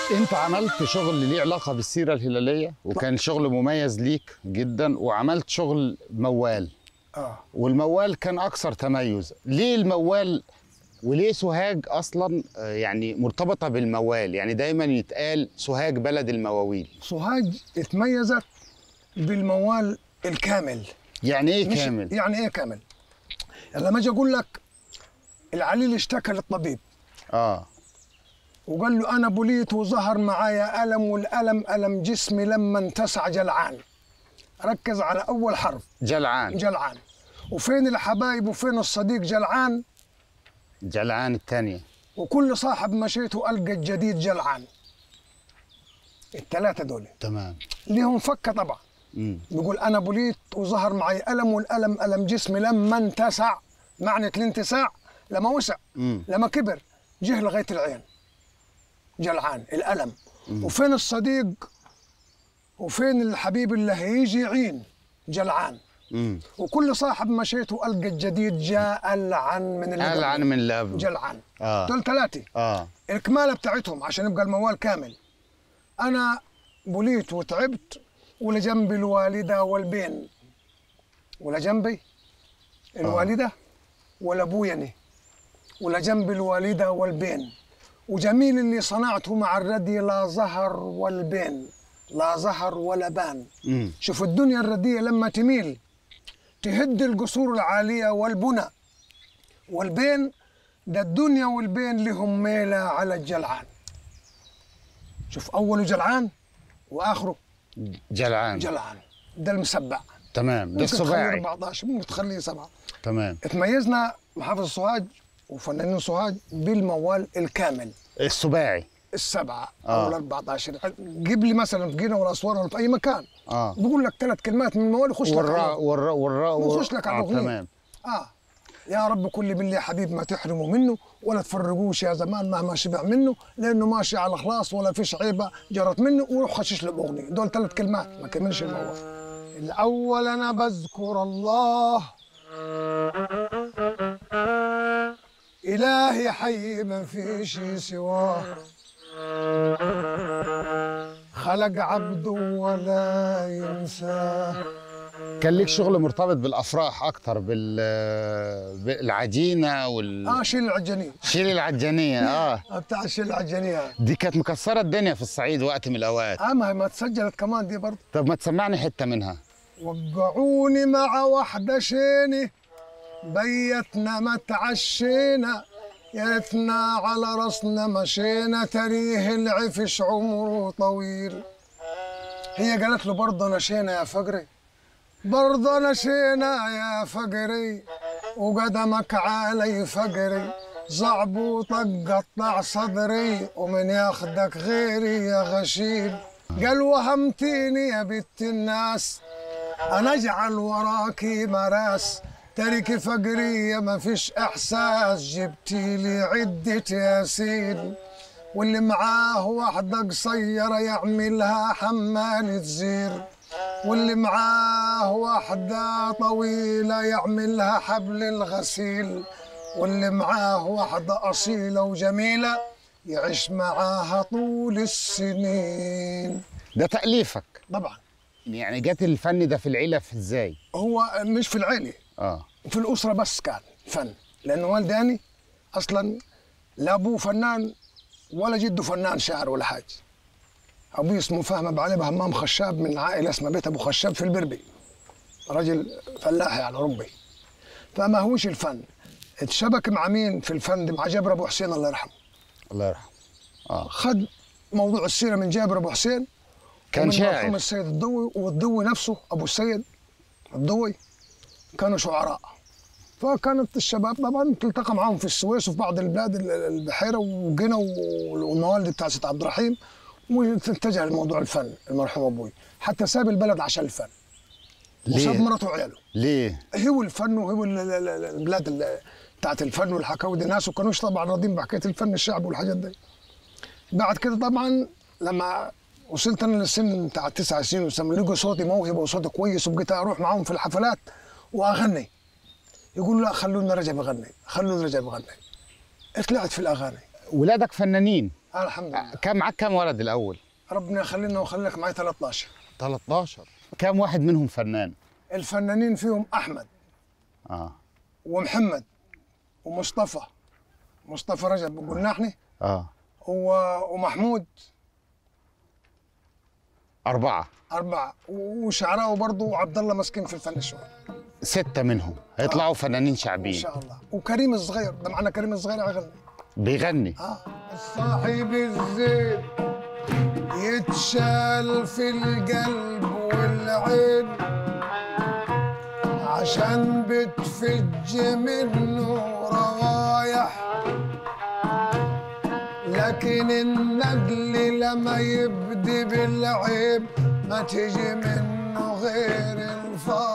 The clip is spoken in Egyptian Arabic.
انت عملت شغل ليه علاقه بالسيره الهلاليه وكان شغل مميز ليك جدا وعملت شغل موال اه والموال كان اكثر تميز ليه الموال وليه سوهاج اصلا آه، يعني مرتبطه بالموال يعني دايما يتقال سوهاج بلد المواويل سوهاج اتميزت بالموال الكامل يعني ايه مش كامل يعني ايه كامل؟ يعني لما اجي اقول لك العليل اشتكى للطبيب اه وقال له انا بليت وظهر معايا الم والالم الم جسمي لما انتسع جلعان ركز على اول حرف جلعان جلعان وفين الحبايب وفين الصديق جلعان جلعان الثانيه وكل صاحب مشيته القى الجديد جلعان الثلاثه دول تمام ليهم فكه طبعا امم بيقول انا بليت وظهر معي الم والالم الم جسمي لما انتسع معنى الانتساع لما وسع امم لما كبر جه لغايه العين جلعان الالم وفين الصديق وفين الحبيب اللي هيجي يعين جلعان امم وكل صاحب مشيته القى الجديد جاء العن من اللي قال عن قبله. من اللي قبله جلعان اه دول ثلاثه اه الكماله بتاعتهم عشان يبقى الموال كامل انا بليت وتعبت ولا جنبي الوالده والبين ولا جنبي الوالده ولا ابويني ولا جنبي الوالده والبين وجميل اللي صنعته مع الردي لا ظهر والبين لا ظهر ولا بان امم شوف الدنيا الردية لما تميل تهد القصور العالية والبنى والبين ده الدنيا والبين لهم ميلة على الجلعان شوف أوله جلعان وآخره جلعان جلعان ده المسبع تمام ده ممكن تخليه السباعي 14 ممكن تخليه سبعة تمام تميزنا محافظ سوهاج وفنانين سوهاج بالموال الكامل السباعي السبعة آه. أو ال 14 جيب لي مثلا في جينا ولا أسوان ولا في أي مكان اه بقول لك ثلاث كلمات من الموال يخش لك والراء على- والراء والراء ويخش لك على آه الأغنية. تمام اه يا رب كل باللي حبيب ما تحرموا منه ولا تفرقوش يا زمان مهما شبع منه لانه ماشي على خلاص ولا فيش عيبه جرت منه وروح خشش له باغنيه دول ثلاث كلمات ما كملش الموال الاول انا بذكر الله الهي حي ما فيش سواه خلق عبده ولا ينساه كان ليك شغل مرتبط بالافراح اكتر بال بالعجينه وال اه شيل العجانيه شيل العجانيه اه آه، بتاع الشيل العجانيه دي كانت مكسره الدنيا في الصعيد وقت من الاوقات اه ما هي ما تسجلت كمان دي برضه طب ما تسمعني حته منها وقعوني مع وحدة شيني بيتنا ما تعشينا يا ريتنا على راسنا مشينا تريه العفش عمره طويل هي قالت له برضه نشينا يا فقري برضه نشينا يا فقري وقدمك علي فقري زعبوطك قطع صدري ومن ياخدك غيري يا غشيل قال وهمتيني يا بنت الناس انا اجعل وراكي مراس ترك فقرية ما فيش احساس جبتي لي عدة ياسين واللي معاه واحدة قصيرة يعملها حمالة زير واللي معاه واحدة طويلة يعملها حبل الغسيل واللي معاه واحدة أصيلة وجميلة يعيش معاها طول السنين ده تاليفك طبعا يعني جت الفن ده في العيله في ازاي هو مش في العيلة اه في الأسرة بس كان فن لأن والداني أصلا لا أبوه فنان ولا جده فنان شاعر ولا حاجة أبوي اسمه فهم أبو علي همام خشاب من عائلة اسمها بيت أبو خشاب في البربي رجل فلاح يعني ربي فما هوش الفن اتشبك مع مين في الفن مع جابر أبو حسين الله يرحمه الله يرحمه اه خد موضوع السيرة من جابر أبو حسين كان ومن شاعر. مرحوم السيد الضوي والضوي نفسه ابو السيد الضوي كانوا شعراء فكانت الشباب طبعا تلتقى معاهم في السويس وفي بعض البلاد ال- ال- البحيره وقنا والموالد بتاع سيد عبد الرحيم واتجه لموضوع الفن المرحوم ابوي حتى ساب البلد عشان الفن وساب ليه مرته وعياله ليه هو الفن وهو ال- ال- ال- البلاد ال- بتاعت الفن والحكاوي دي ناس وكانوش طبعا راضيين بحكايه الفن الشعبي والحاجات دي بعد كده طبعا لما وصلت انا للسن بتاع تسع سنين وسم لقوا صوتي موهبه وصوتي كويس وبقيت اروح معاهم في الحفلات واغني يقولوا لا خلونا رجب يغني خلونا رجب يغني طلعت في الاغاني ولادك فنانين الحمد لله كم معاك كم ولد الاول ربنا يخلينا ويخليك معي 13 13 كم واحد منهم فنان الفنانين فيهم احمد اه ومحمد ومصطفى مصطفى رجب قلنا احنا اه و- ومحمود أربعة أربعة وشعراء برضه وعبد الله مسكين في الفن الشوي ستة منهم هيطلعوا فنانين إن شعبيين شاء الله وكريم الصغير ده معنا كريم الصغير يغني بيغني آه صاحب الزيت يتشال في القلب والعين عشان بتفج منه روايح لكن النقل لما يبدي بالعيب ما تجي منه غير الفايح